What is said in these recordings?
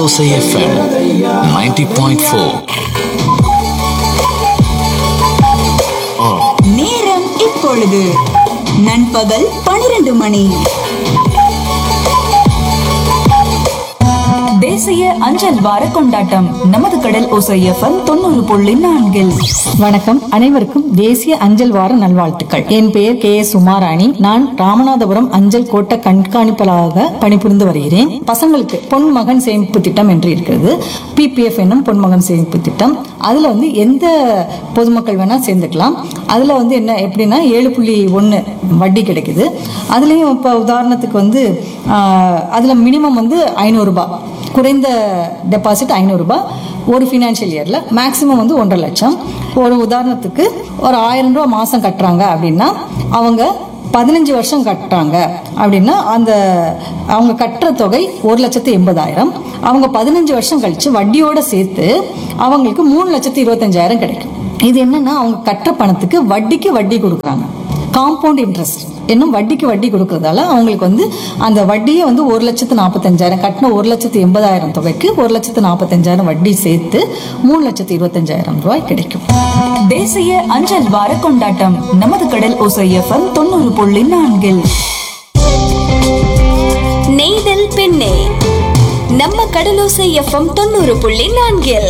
ஓசை எஃப்எம் 90.4 நேரம் இப்பொழுது நண்பகல் பனிரெண்டு மணி தேசிய அஞ்சல் வார கொண்டாட்டம் நமது கடல் ஓசை எஃப்எம் தொண்ணூறு புள்ளி நான்கில் வணக்கம் அனைவருக்கும் தேசிய அஞ்சல் வார நல்வாழ்த்துக்கள் என் பெயர் கே எஸ் உமாராணி நான் ராமநாதபுரம் அஞ்சல் கோட்ட கண்காணிப்பாளராக பணிபுரிந்து வருகிறேன் பசங்களுக்கு பொன் மகன் சேமிப்பு திட்டம் என்று இருக்கிறது பிபிஎஃப் என்னும் பொன்மகன் சேமிப்பு திட்டம் அதுல வந்து எந்த பொதுமக்கள் வேணா சேர்ந்துக்கலாம் அதுல வந்து என்ன எப்படின்னா ஏழு புள்ளி ஒன்று வட்டி கிடைக்குது அதுலயும் இப்போ உதாரணத்துக்கு வந்து ஆஹ், அதுல மினிமம் வந்து ஐநூறுரூபா குறைந்த டெபாசிட் ஐநூறுரூபா ஒரு ஃபினான்ஷியல் இயரில் மேக்ஸிமம் வந்து ஒன்றரை லட்சம் ஒரு உதாரணத்துக்கு ஒரு ஆயிரம் ரூபா மாதம் கட்டுறாங்க அப்படின்னா அவங்க பதினஞ்சு வருஷம் கட்டுறாங்க அப்படின்னா அந்த அவங்க கட்டுற தொகை ஒரு லட்சத்து எண்பதாயிரம் அவங்க பதினஞ்சு வருஷம் கழிச்சு வட்டியோட சேர்த்து அவங்களுக்கு மூணு லட்சத்து இருபத்தஞ்சாயிரம் கிடைக்கும் இது என்னன்னா அவங்க கட்டுற பணத்துக்கு வட்டிக்கு வட்டி கொடுக்குறாங்க காம்பவுண்ட் இன்ட்ரெஸ்ட் இன்னும் வட்டிக்கு வட்டி கொடுக்கறதால அவங்களுக்கு வந்து அந்த வட்டியே வந்து ஒரு லட்சத்து நாற்பத்தஞ்சாயிரம் கட்டின ஒரு லட்சத்து எண்பதாயிரம் தொகைக்கு ஒரு லட்சத்து நாற்பத்தஞ்சாயிரம் வட்டி சேர்த்து மூணு லட்சத்து இருபத்தஞ்சாயிரம் ரூபாய் கிடைக்கும் தேசிய அஞ்சல் வார கொண்டாட்டம் நமது கடல் ஓசை எஃப்எம் தொண்ணூறு புள்ளி நான்கில் நெய்தல் பெண்ணே நம்ம கடலோசை எஃப்எம் தொண்ணூறு புள்ளி நான்கில்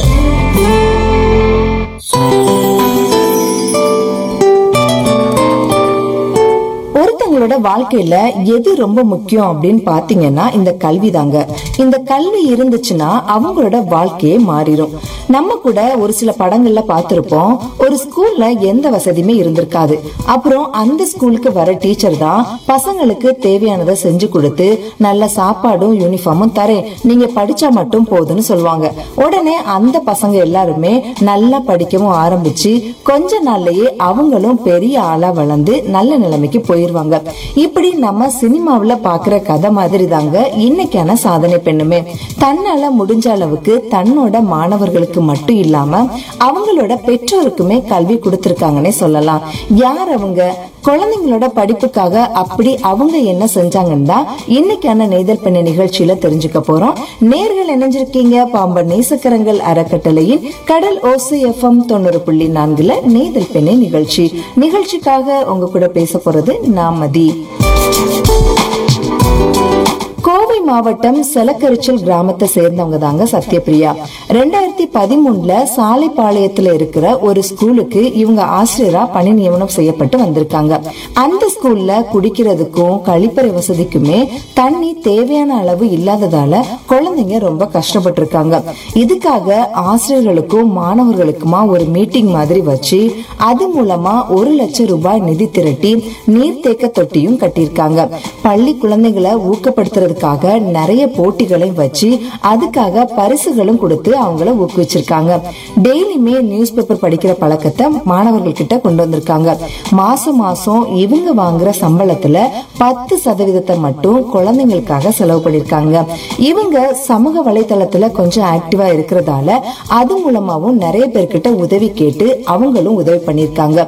ஒருத்தங்களோட வாழ்க்கையில எது ரொம்ப முக்கியம் அப்படின்னு பாத்தீங்கன்னா இந்த கல்வி தாங்க இந்த கல்வி இருந்துச்சுன்னா அவங்களோட வாழ்க்கையே மாறிடும் நம்ம கூட ஒரு சில படங்கள்ல பார்த்திருப்போம் ஒரு ஸ்கூல்ல எந்த வசதியுமே இருந்திருக்காது அப்புறம் அந்த ஸ்கூலுக்கு வர டீச்சர் தான் பசங்களுக்கு தேவையானதை செஞ்சு கொடுத்து நல்ல சாப்பாடும் யூனிஃபார்மும் தரேன் நீங்க படிச்சா மட்டும் போதும்னு சொல்லுவாங்க உடனே அந்த பசங்க எல்லாருமே நல்லா படிக்கவும் ஆரம்பிச்சு கொஞ்ச நாள்லயே அவங்களும் பெரிய ஆளா வளர்ந்து நல்ல நிலைமைக்கு போயிருவாங்க இப்படி நம்ம சினிமாவுல பாக்குற கதை மாதிரி தாங்க இன்னைக்கான சாதனை பெண்ணுமே தன்னால முடிஞ்ச அளவுக்கு தன்னோட மாணவர்களுக்கு மட்டும் இல்லாம அவங்களோட பெற்றோருக்குமே கல்வி கொடுத்திருக்காங்கன்னே சொல்லலாம் யார் அவங்க குழந்தைங்களோட படிப்புக்காக அப்படி அவங்க என்ன செஞ்சாங்கன்னு தான் இன்னைக்கான நெய்தல் பெண்ணை நிகழ்ச்சியில தெரிஞ்சுக்க போறோம் நேர்கள் இணைஞ்சிருக்கீங்க பாம்பன் நேசக்கரங்கள் அறக்கட்டளையின் கடல் ஓசை எஃப்எம் தொண்ணூறு புள்ளி நான்குல நெய்தல் பெண்ணை நிகழ்ச்சி நிகழ்ச்சிக்காக உங்க கூட பேச போறது நாமதி கோவை மாவட்டம் செலக்கரிச்சல் கிராமத்தை சேர்ந்தவங்க தாங்க சத்யபிரியா ரெண்டாயிரத்தி பதிமூணுல சாலைப்பாளையத்துல இருக்கிற ஒரு ஸ்கூலுக்கு இவங்க ஆசிரியரா பணி நியமனம் செய்யப்பட்டு வந்திருக்காங்க அந்த ஸ்கூல்ல குடிக்கிறதுக்கும் கழிப்பறை வசதிக்குமே தண்ணி தேவையான அளவு இல்லாததால குழந்தைங்க ரொம்ப கஷ்டப்பட்டு இருக்காங்க இதுக்காக ஆசிரியர்களுக்கும் மாணவர்களுக்குமா ஒரு மீட்டிங் மாதிரி வச்சு அது மூலமா ஒரு லட்சம் ரூபாய் நிதி திரட்டி நீர்த்தேக்க தொட்டியும் கட்டியிருக்காங்க பள்ளி குழந்தைகளை ஊக்கப்படுத்துறதுக்காக நிறைய போட்டிகளை வச்சு அதுக்காக பரிசுகளும் கொடுத்து அவங்கள ஊக்குவிச்சிருக்காங்க டெய்லியுமே நியூஸ் பேப்பர் படிக்கிற பழக்கத்தை மாணவர்கள் கிட்ட கொண்டு வந்திருக்காங்க மாசம் மாசம் இவங்க வாங்குற சம்பளத்துல பத்து சதவீதத்தை மட்டும் குழந்தைங்களுக்காக செலவு பண்ணிருக்காங்க இவங்க சமூக வலைதளத்துல கொஞ்சம் ஆக்டிவா இருக்கிறதால அது மூலமாவும் நிறைய பேர்கிட்ட உதவி கேட்டு அவங்களும் உதவி பண்ணிருக்காங்க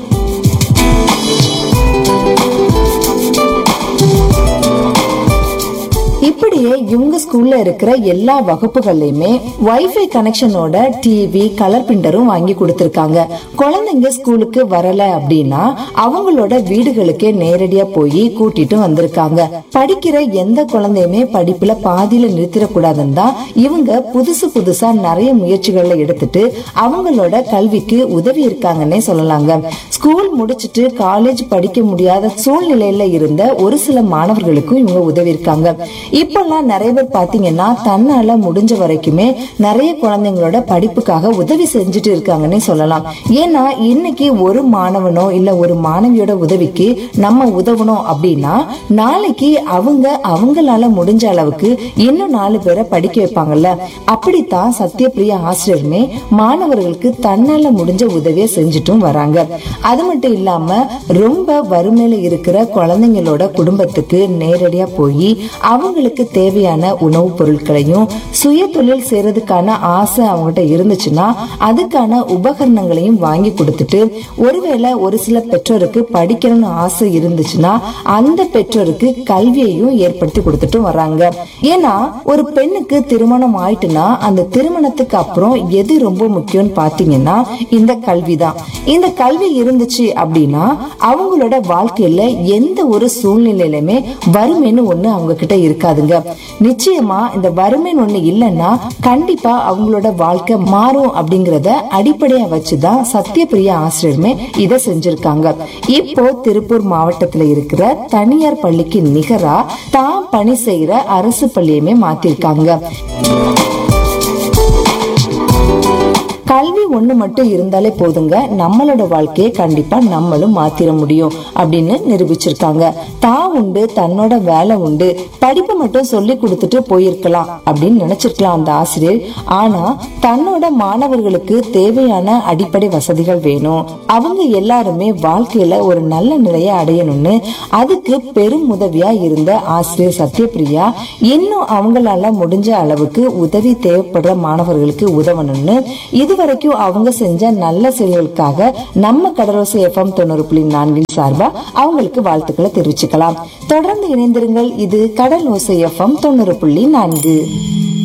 இப்படியே இவங்க ஸ்கூல்ல இருக்கிற எல்லா வகுப்புகள்லயுமே வைஃபை கனெக்ஷனோட டிவி கலர் பிரிண்டரும் வாங்கி கொடுத்திருக்காங்க குழந்தைங்க ஸ்கூலுக்கு வரல அப்படின்னா அவங்களோட வீடுகளுக்கே நேரடியா போய் கூட்டிட்டு வந்திருக்காங்க படிக்கிற எந்த குழந்தையுமே படிப்புல பாதியில நிறுத்திடக்கூடாதுன்னு தான் இவங்க புதுசு புதுசா நிறைய முயற்சிகளை எடுத்துட்டு அவங்களோட கல்விக்கு உதவி இருக்காங்கன்னே சொல்லலாங்க ஸ்கூல் முடிச்சிட்டு காலேஜ் படிக்க முடியாத சூழ்நிலையில இருந்த ஒரு சில மாணவர்களுக்கும் இவங்க உதவி இருக்காங்க இப்பெல்லாம் நிறைய பேர் பாத்தீங்கன்னா தன்னால முடிஞ்ச வரைக்குமே நிறைய குழந்தைங்களோட படிப்புக்காக உதவி செஞ்சுட்டு இருக்காங்கன்னே சொல்லலாம் ஏன்னா இன்னைக்கு ஒரு மாணவனோ இல்ல ஒரு மாணவியோட உதவிக்கு நம்ம உதவணும் அப்படின்னா நாளைக்கு அவங்க அவங்களால முடிஞ்ச அளவுக்கு இன்னும் நாலு பேரை படிக்க வைப்பாங்கல்ல அப்படித்தான் சத்யபிரியா ஆசிரியருமே மாணவர்களுக்கு தன்னால முடிஞ்ச உதவியை செஞ்சுட்டும் வராங்க அது மட்டும் இல்லாம ரொம்ப வறுமையில இருக்கிற குழந்தைங்களோட குடும்பத்துக்கு நேரடியா போய் அவங்களுக்கு குழந்தைகளுக்கு தேவையான உணவுப் பொருட்களையும் சுய தொழில் செய்யறதுக்கான ஆசை அவங்ககிட்ட இருந்துச்சுன்னா அதுக்கான உபகரணங்களையும் வாங்கி கொடுத்துட்டு ஒருவேளை ஒரு சில பெற்றோருக்கு படிக்கணும்னு ஆசை இருந்துச்சுன்னா அந்த பெற்றோருக்கு கல்வியையும் ஏற்படுத்தி கொடுத்துட்டு வர்றாங்க ஏன்னா ஒரு பெண்ணுக்கு திருமணம் ஆயிட்டுனா அந்த திருமணத்துக்கு அப்புறம் எது ரொம்ப முக்கியம்னு பாத்தீங்கன்னா இந்த கல்வி தான் இந்த கல்வி இருந்துச்சு அப்படின்னா அவங்களோட வாழ்க்கையில எந்த ஒரு சூழ்நிலையிலுமே வறுமைன்னு ஒண்ணு அவங்க கிட்ட இருக்காதுங்க நிச்சயமா இந்த வறுமைன்னு ஒண்ணு இல்லைன்னா கண்டிப்பா அவங்களோட வாழ்க்கை மாறும் அப்படிங்கறத அடிப்படையா வச்சுதான் சத்யபிரியா ஆசிரியருமே இதை செஞ்சிருக்காங்க இப்போ திருப்பூர் மாவட்டத்துல இருக்கிற தனியார் பள்ளிக்கு நிகரா தான் பணி செய்யற அரசு பள்ளியுமே மாத்திருக்காங்க கல்வி ஒண்ணு மட்டும் இருந்தாலே போதுங்க நம்மளோட வாழ்க்கையை கண்டிப்பா நம்மளும் மாத்திர முடியும் அப்படின்னு நிரூபிச்சிருக்காங்க தான் உண்டு தன்னோட வேலை உண்டு படிப்பு மட்டும் சொல்லி கொடுத்துட்டு போயிருக்கலாம் அப்படின்னு நினைச்சிருக்கலாம் அந்த ஆசிரியர் ஆனா தன்னோட மாணவர்களுக்கு தேவையான அடிப்படை வசதிகள் வேணும் அவங்க எல்லாருமே வாழ்க்கையில ஒரு நல்ல நிலையை அடையணும்னு அதுக்கு பெரும் உதவியா இருந்த ஆசிரியர் சத்யபிரியா இன்னும் அவங்களால முடிஞ்ச அளவுக்கு உதவி தேவைப்படுற மாணவர்களுக்கு உதவணும்னு இதுவரைக்கும் அவங்க செஞ்ச நல்ல செயல்களுக்காக நம்ம கடலோசை எஃப்எம் தொண்ணூறு புள்ளி நான்கின் சார்பா அவங்களுக்கு வாழ்த்துக்களை தெரிவிச்சுக்கலாம் தொடர்ந்து இணைந்திருங்கள் இது கடல் ஓசை எஃப்எம் தொண்ணூறு புள்ளி நான்கு